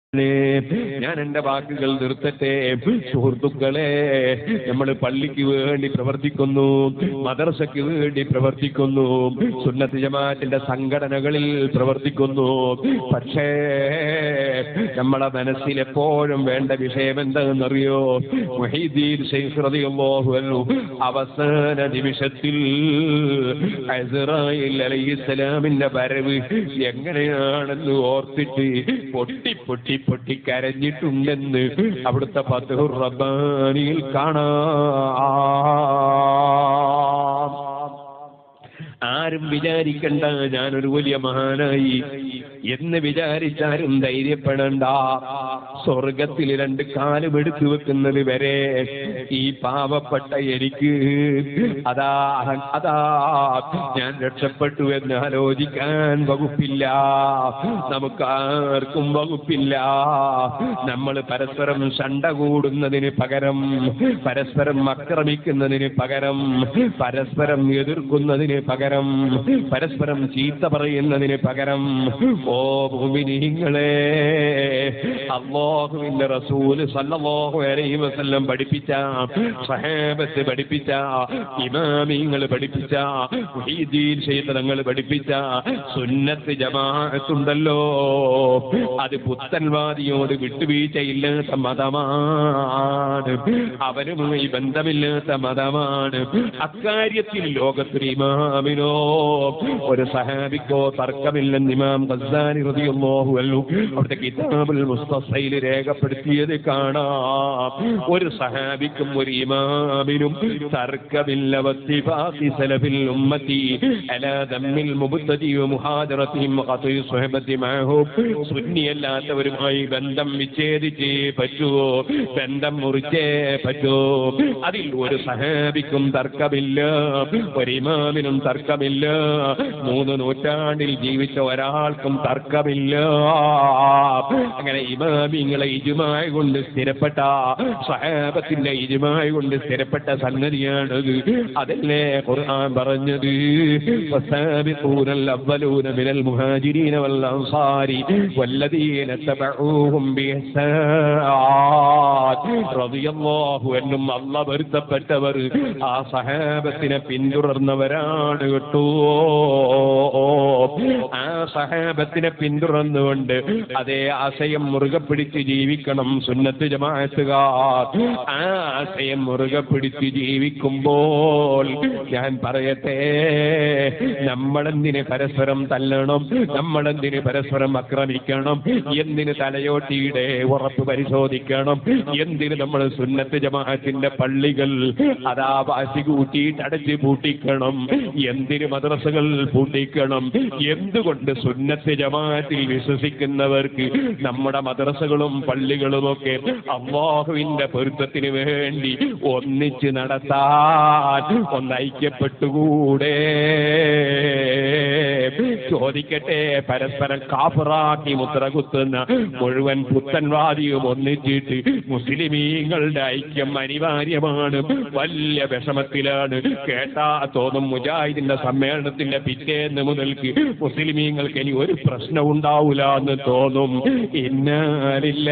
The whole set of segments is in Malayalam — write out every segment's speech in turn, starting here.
ഞാൻ എന്റെ വാക്കുകൾ നിർത്തട്ടെ സുഹൃത്തുക്കളെ നമ്മൾ പള്ളിക്ക് വേണ്ടി പ്രവർത്തിക്കുന്നു മദർസയ്ക്ക് വേണ്ടി പ്രവർത്തിക്കുന്നു സുന്നത്ത് ജമാഅത്തിന്റെ സംഘടനകളിൽ പ്രവർത്തിക്കുന്നു പക്ഷേ നമ്മളെ മനസ്സിൽ എപ്പോഴും വേണ്ട വിഷയം എന്താണെന്നറിയോ മൊഹീദ്ദീൻ ശൈഖ് റളിയല്ലാഹു അൻഹു അവസാന നിമിഷത്തിൽ അസ്റായിൽ അലൈഹിസ്സലാമിന്റെ വരവ് എങ്ങനെയാണെന്ന് ഓർത്തിട്ട് പൊട്ടി പൊട്ടി പൊട്ടി കരഞ്ഞിട്ടുണ്ടെന്ന് അവിടുത്തെ ഫതുഹുർ റബ്ബാനിയിൽ കാണാം ആരും വിചാരിക്കണ്ട ഞാനൊരു വലിയ മഹാനായി എന്ന് വിചാരിച്ചാരും ധൈര്യപ്പെടണ്ട സ്വർഗത്തിൽ രണ്ട് കാലും എടുത്തു വെക്കുന്നത് വരെ ഈ പാവപ്പെട്ട എനിക്ക് അതാ അതാ ഞാൻ രക്ഷപ്പെട്ടു എന്ന് ആലോചിക്കാൻ വകുപ്പില്ല നമുക്ക് ആർക്കും വകുപ്പില്ല നമ്മൾ പരസ്പരം ശണ്ട കൂടുന്നതിന് പകരം പരസ്പരം ആക്രമിക്കുന്നതിന് പകരം പരസ്പരം എതിർക്കുന്നതിന് പകരം പരസ്പരം ചീത്ത പറയുന്നതിന് പകരം ഓ ഭൂമിനിങ്ങളെ അള്ളാഹുവിന്റെ റസൂല് സല്ലല്ലാഹു അലൈഹി വസല്ലം പഠിപ്പിച്ച സഹാബത്ത് പഠിപ്പിച്ച ഇമാമിങ്ങൾ പഠിപ്പിച്ച മുഹീദ്ദീൻ ശൈത്തങ്ങൾ പഠിപ്പിച്ച സുന്നത്ത് ജമാഅത്തുണ്ടല്ലോ അത് പുത്തൻവാദിയോട് വിട്ടുവീഴ്ചയില്ലാത്ത മതമാണ് അവരുമായി ബന്ധമില്ലാത്ത മതമാണ് അക്കാര്യത്തിൽ ലോകത്തിന് ഇമാമിനോ ഒരു സഹാബിക്കോ തർക്കമില്ലെന്ന് ഇമാം ഖസാനി റളിയല്ലാഹു അൻഹു അവിടുത്തെ കിതാബുൽ മുസ്തഫയിൽ രേഖപ്പെടുത്തിയത് കാണാം ഒരു സഹാബിക്കും ഒരു ഇമാമിനും തർക്കമില്ല വത്തിബാഖി സലഫിൽ ഉമ്മത്തി അലാ ദമ്മിൽ മുബ്തദി വമുഹാദറതിഹിം ഖത്ഇ സുഹബത്തി മഅഹു സുന്നിയല്ലാത്തവരുമായി ബന്ധം വിച്ഛേദിച്ചേ പറ്റുമോ ബന്ധം മുറിച്ചേ പറ്റൂ അതിൽ ഒരു സഹാബിക്കും തർക്കമില്ല ഒരു ഇമാമിനും തർക്കമില്ല മൂന്ന് നൂറ്റാണ്ടിൽ ജീവിച്ച ഒരാൾക്കും തർക്കമില്ല അങ്ങനെ ഇമാമിങ്ങളെ ഇജുമായ കൊണ്ട് സ്ഥിരപ്പെട്ട സഹാബത്തിന്റെ ഇജുമായ കൊണ്ട് സ്ഥിരപ്പെട്ട സംഗതിയാണത് അതല്ലേ ഖുർആൻ പറഞ്ഞത് والسابقون الأولون من المهاجرين والأنصار والذين اتبعوهم بإحسان رضي الله عنهم الله പൊരുത്തപ്പെട്ടവർ ആ സഹാബത്തിനെ പിന്തുടർന്നവരാണ് കേട്ടോ ആ സഹാബത്തിനെ പിന്തുടർന്നുകൊണ്ട് അതേ ആശയം മുറുകെ പിടിച്ച് ജീവിക്കണം സുന്നത്ത് ജമാഅത്തുകാർ ആ ആശയം മുറുകെ പിടിച്ച് ജീവിക്കുമ്പോൾ ഞാൻ പറയട്ടെ നമ്മളെന്തിന് പരസ്പരം തല്ലണം നമ്മളെന്തിന് പരസ്പരം ആക്രമിക്കണം എന്തിന് തലയോട്ടിയുടെ ഉറപ്പ് പരിശോധിക്കണം എന്തിന് നമ്മൾ സുന്നത്ത് ജമാഅത്തിന്റെ പള്ളികൾ അതാ വാശി കൂട്ടിയിട്ട് അടച്ച് പൂട്ടിക്കണം എന്തിന് മദ്രസകൾ പൂട്ടിക്കണം എന്തുകൊണ്ട് സുന്നത്ത് ജമാഅത്തിൽ വിശ്വസിക്കുന്നവർക്ക് നമ്മുടെ മദ്രസകളും പള്ളികളും ഒക്കെ അള്ളാഹുവിന്റെ പൊരുത്തത്തിന് വേണ്ടി ഒന്നിച്ച് നടത്താൻ ഒന്ന് ഐക്യപ്പെട്ടുകൂടെ ചോദിക്കട്ടെ പരസ്പരം കാഫറാക്കി മുദ്ര കുത്തുന്ന മുഴുവൻ പുത്തൻവാദിയും ഒന്നിച്ചിട്ട് മുസ്ലിമീങ്ങളുടെ ഐക്യം അനിവാര്യമാണ് വലിയ വിഷമത്തിലാണ് കേട്ടാ തോന്നും മുജാഹിദിന്റെ സമ്മേളനത്തിന്റെ പിറ്റേന്ന് മുതൽക്ക് മുസ്ലിമീങ്ങൾക്ക് ഇനി ഒരു പ്രശ്നം ഉണ്ടാവൂല എന്ന് തോന്നും ഇന്നാലില്ല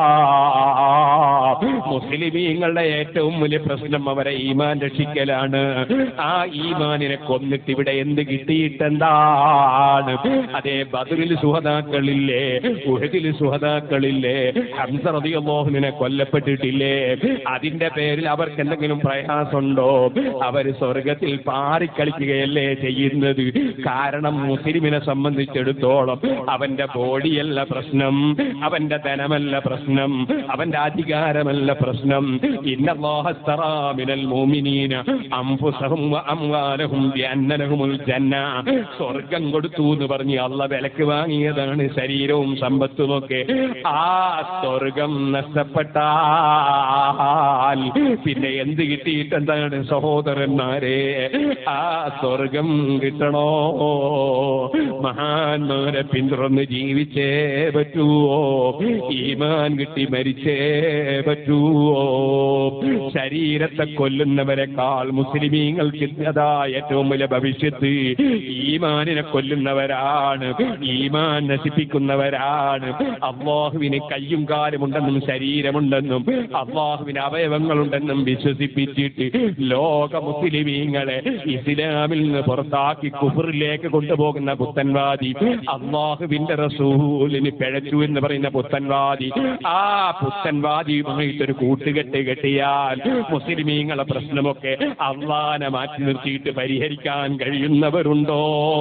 മുസ്ലിമീങ്ങളുടെ ഏറ്റവും വലിയ പ്രശ്നം അവരെ ഈമാൻ രക്ഷിക്കലാണ് ആ ഈമാനിനെ കൊന്നിട്ട് ഇവിടെ എന്ത് കിട്ടിയിട്ടെന്താണ് അതേ ബദറിൽ സുഹതാക്കളില്ലേ ഉഹദിൽ സുഹതാക്കളില്ലേ ഹംസ റളിയല്ലാഹുവിനെ കൊല്ലപ്പെട്ടിട്ടില്ലേ അതിന്റെ പേരിൽ അവർക്ക് എന്തെങ്കിലും പ്രയാസമുണ്ടോ അവർ സ്വർഗത്തിൽ പാറിക്കളിക്കുകയല്ലേ ചെയ്യുന്നത് കാരണം മുസ്ലിമിനെ സംബന്ധിച്ചിടത്തോളം അവന്റെ ബോഡിയല്ല പ്രശ്നം അവന്റെ ധനമല്ല പ്രശ്നം അവന്റെ അധികാരമല്ല പ്രശ്നം ഇന്നല്ലാഹസ്തറാമിനൽ മോമിനീന അംഫുസഹും വ അംവാലഹും ബിഅന്നലഹുമുൽ ജന്ന സ്വർഗം കൊടുത്തു എന്ന് പറഞ്ഞ് അള്ള വിലക്ക് വാങ്ങിയതാണ് ശരീരവും സമ്പത്തും ഒക്കെ ആ സ്വർഗം നഷ്ടപ്പെട്ടാൽ പിന്നെ എന്ത് കിട്ടിയിട്ട് എന്താണ് സഹോദരന്മാരെ ആ സ്വർഗം കിട്ടണോ മഹാന്മാരെ പിന്തുടർന്ന് ജീവിച്ചേ പറ്റുവോ ഈമാൻ കിട്ടി മരിച്ചേ പറ്റുവോ ശരീരത്തെ കൊല്ലുന്നവരെക്കാൾ മുസ്ലിമീങ്ങൾക്ക് അതാ ഏറ്റവും വലിയ ഭവിഷ്യത്ത് ഈമാനിനെ കൊല്ലുന്നവരാണ് ഈമാൻ നശിപ്പിക്കുന്നവരാണ് അള്ളാഹുവിന് കയ്യും കാലുമുണ്ടെന്നും ശരീരമുണ്ടെന്നും അള്ളാഹുവിന് അവയവങ്ങളുണ്ടെന്നും വിശ്വസിപ്പിച്ചിട്ട് ലോക മുസ്ലിമീങ്ങളെ ഇസ്ലാമിൽ നിന്ന് പുറത്താക്കി കുഫറിലേക്ക് കൊണ്ടുപോകുന്ന പുത്തൻവാദി അള്ളാഹുവിന്റെ റസൂലിന് പിഴച്ചു എന്ന് പറയുന്ന പുത്തൻവാദി ആ പുത്തൻവാദിയുമായിട്ടൊരു കൂട്ടുകെട്ട് കെട്ടിയാൽ മുസ്ലിമീങ്ങളെ പ്രശ്നമൊക്കെ അള്ളാനെ മാറ്റി നിർത്തിയിട്ട് പരിഹരിക്കാൻ കഴിയുന്നവരുണ്ടോ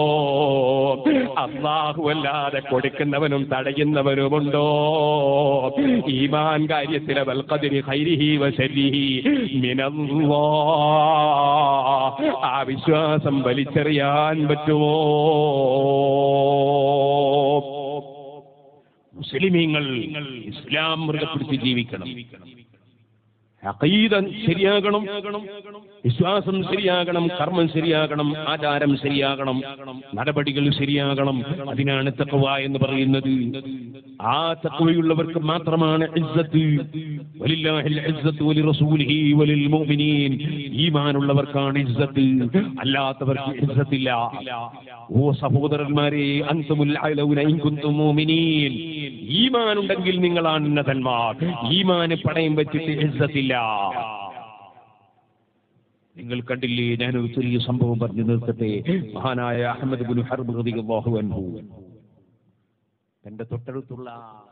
അള്ളാഹു അല്ലാതെ കൊടുക്കുന്നവനും തടയുന്നവനുമുണ്ടോ ഈമാൻ കാര്യത്തിലെ വൽക്കതിരി ഹൈരിഹി വശരിഹി മിനല്ലാ ആ വിശ്വാസം വലിച്ചെറിയാൻ പറ്റുമോ മുസ്ലിമീങ്ങൾ ഇസ്ലാം മൃഗപ്പെടുത്തി ജീവിക്കണം അഖീദ ശരിയാകണം വിശ്വാസം ശരിയാകണം കർമ്മം ശരിയാകണം ആചാരം ശരിയാകണം നടപടികൾ ശരിയാകണം അതിനാണ് തഖ്വ എന്ന് പറയുന്നത് ആ തഖ്വയുള്ളവർക്ക് മാത്രമാണ് ഇസ്സത്ത് വലില്ലാഹിൽ ഇസ്സത്ത് വലി റസൂലിഹി വലിൽ മുഅ്മിനീൻ ഈമാനുള്ളവർക്കാണ് ഇസ്സത്ത് അല്ലാത്തവർക്ക് ഇസ്സത്തില്ല ഓ സഹോദരന്മാരെ അൻതുമുൽ അലൗന ഇൻ കുന്തും മുഅ്മിനീൻ ഈമാൻ ഉണ്ടെങ്കിൽ നിങ്ങളാണ് ഉന്നതന്മാർ ഈമാന് പണയം വെച്ചിട്ട് ഇസ്സത്തില്ല നിങ്ങൾ കണ്ടില്ലേ ഞാനൊരു ചെറിയ സംഭവം പറഞ്ഞു നിർത്തട്ടെ മഹാനായ അഹമ്മദ് ബുൽ ഹർബ് റളിയല്ലാഹു അൻഹു തന്റെ തൊട്ടടുത്തുള്ള